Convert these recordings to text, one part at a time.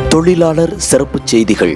தொழிலாளர் சிறப்புச் செய்திகள்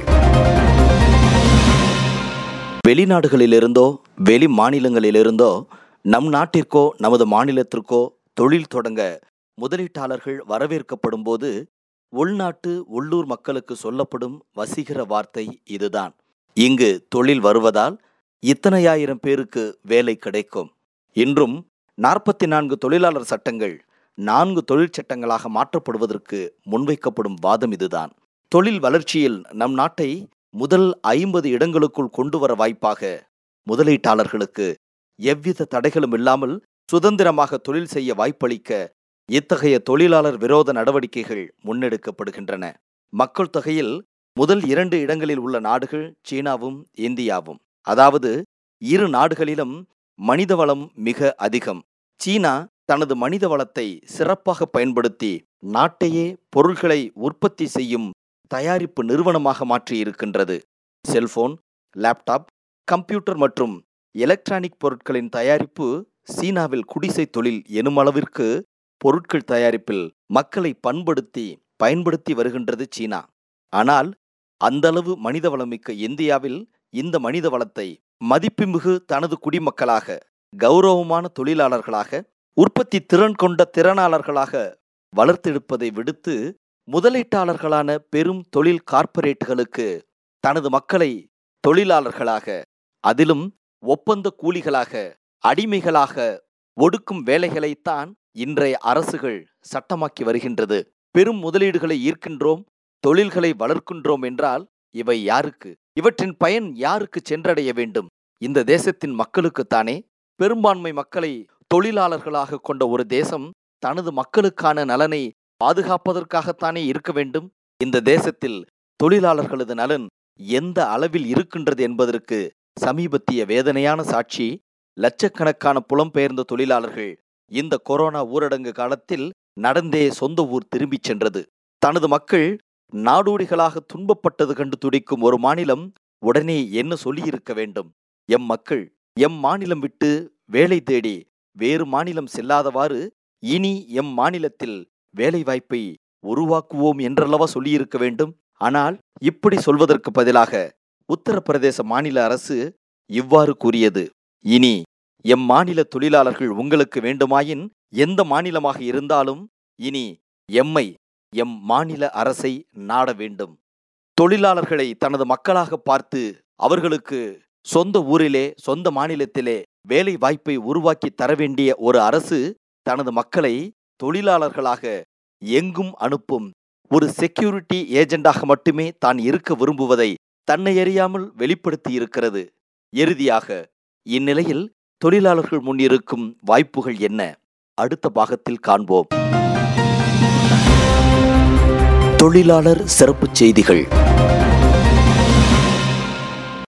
வெளிநாடுகளிலிருந்தோ வெளி மாநிலங்களிலிருந்தோ நம் நாட்டிற்கோ நமது மாநிலத்திற்கோ தொழில் தொடங்க முதலீட்டாளர்கள் வரவேற்கப்படும் போது உள்நாட்டு உள்ளூர் மக்களுக்கு சொல்லப்படும் வசீகர வார்த்தை இதுதான் இங்கு தொழில் வருவதால் இத்தனையாயிரம் பேருக்கு வேலை கிடைக்கும் இன்றும் நாற்பத்தி நான்கு தொழிலாளர் சட்டங்கள் நான்கு தொழிற்சட்டங்களாக மாற்றப்படுவதற்கு முன்வைக்கப்படும் வாதம் இதுதான் தொழில் வளர்ச்சியில் நம் நாட்டை முதல் ஐம்பது இடங்களுக்குள் கொண்டு வர வாய்ப்பாக முதலீட்டாளர்களுக்கு எவ்வித தடைகளும் இல்லாமல் சுதந்திரமாக தொழில் செய்ய வாய்ப்பளிக்க இத்தகைய தொழிலாளர் விரோத நடவடிக்கைகள் முன்னெடுக்கப்படுகின்றன மக்கள் தொகையில் முதல் இரண்டு இடங்களில் உள்ள நாடுகள் சீனாவும் இந்தியாவும் அதாவது இரு நாடுகளிலும் மனிதவளம் மிக அதிகம் சீனா தனது மனித வளத்தை சிறப்பாக பயன்படுத்தி நாட்டையே பொருள்களை உற்பத்தி செய்யும் தயாரிப்பு நிறுவனமாக மாற்றியிருக்கின்றது செல்போன் லேப்டாப் கம்ப்யூட்டர் மற்றும் எலக்ட்ரானிக் பொருட்களின் தயாரிப்பு சீனாவில் குடிசை தொழில் எனும் அளவிற்கு பொருட்கள் தயாரிப்பில் மக்களை பண்படுத்தி பயன்படுத்தி வருகின்றது சீனா ஆனால் அந்தளவு மனித வளமிக்க இந்தியாவில் இந்த மனித வளத்தை மதிப்புமிகு தனது குடிமக்களாக கௌரவமான தொழிலாளர்களாக உற்பத்தி திறன் கொண்ட திறனாளர்களாக வளர்த்தெடுப்பதை விடுத்து முதலீட்டாளர்களான பெரும் தொழில் கார்ப்பரேட்டுகளுக்கு தனது மக்களை தொழிலாளர்களாக அதிலும் ஒப்பந்த கூலிகளாக அடிமைகளாக ஒடுக்கும் வேலைகளைத்தான் இன்றைய அரசுகள் சட்டமாக்கி வருகின்றது பெரும் முதலீடுகளை ஈர்க்கின்றோம் தொழில்களை வளர்க்கின்றோம் என்றால் இவை யாருக்கு இவற்றின் பயன் யாருக்கு சென்றடைய வேண்டும் இந்த தேசத்தின் மக்களுக்குத்தானே பெரும்பான்மை மக்களை தொழிலாளர்களாக கொண்ட ஒரு தேசம் தனது மக்களுக்கான நலனை பாதுகாப்பதற்காகத்தானே இருக்க வேண்டும் இந்த தேசத்தில் தொழிலாளர்களது நலன் எந்த அளவில் இருக்கின்றது என்பதற்கு சமீபத்திய வேதனையான சாட்சி லட்சக்கணக்கான புலம்பெயர்ந்த தொழிலாளர்கள் இந்த கொரோனா ஊரடங்கு காலத்தில் நடந்தே சொந்த ஊர் திரும்பிச் சென்றது தனது மக்கள் நாடோடிகளாக துன்பப்பட்டது கண்டு துடிக்கும் ஒரு மாநிலம் உடனே என்ன சொல்லியிருக்க வேண்டும் எம் மக்கள் எம் மாநிலம் விட்டு வேலை தேடி வேறு மாநிலம் செல்லாதவாறு இனி எம் மாநிலத்தில் வேலைவாய்ப்பை உருவாக்குவோம் என்றல்லவா சொல்லியிருக்க வேண்டும் ஆனால் இப்படி சொல்வதற்கு பதிலாக உத்தரப்பிரதேச மாநில அரசு இவ்வாறு கூறியது இனி எம் மாநில தொழிலாளர்கள் உங்களுக்கு வேண்டுமாயின் எந்த மாநிலமாக இருந்தாலும் இனி எம்மை எம் மாநில அரசை நாட வேண்டும் தொழிலாளர்களை தனது மக்களாக பார்த்து அவர்களுக்கு சொந்த ஊரிலே சொந்த மாநிலத்திலே வேலை வாய்ப்பை உருவாக்கி தர வேண்டிய ஒரு அரசு தனது மக்களை தொழிலாளர்களாக எங்கும் அனுப்பும் ஒரு செக்யூரிட்டி ஏஜெண்டாக மட்டுமே தான் இருக்க விரும்புவதை தன்னை அறியாமல் வெளிப்படுத்தி இருக்கிறது இறுதியாக இந்நிலையில் தொழிலாளர்கள் முன் இருக்கும் வாய்ப்புகள் என்ன அடுத்த பாகத்தில் காண்போம் தொழிலாளர் சிறப்புச் செய்திகள்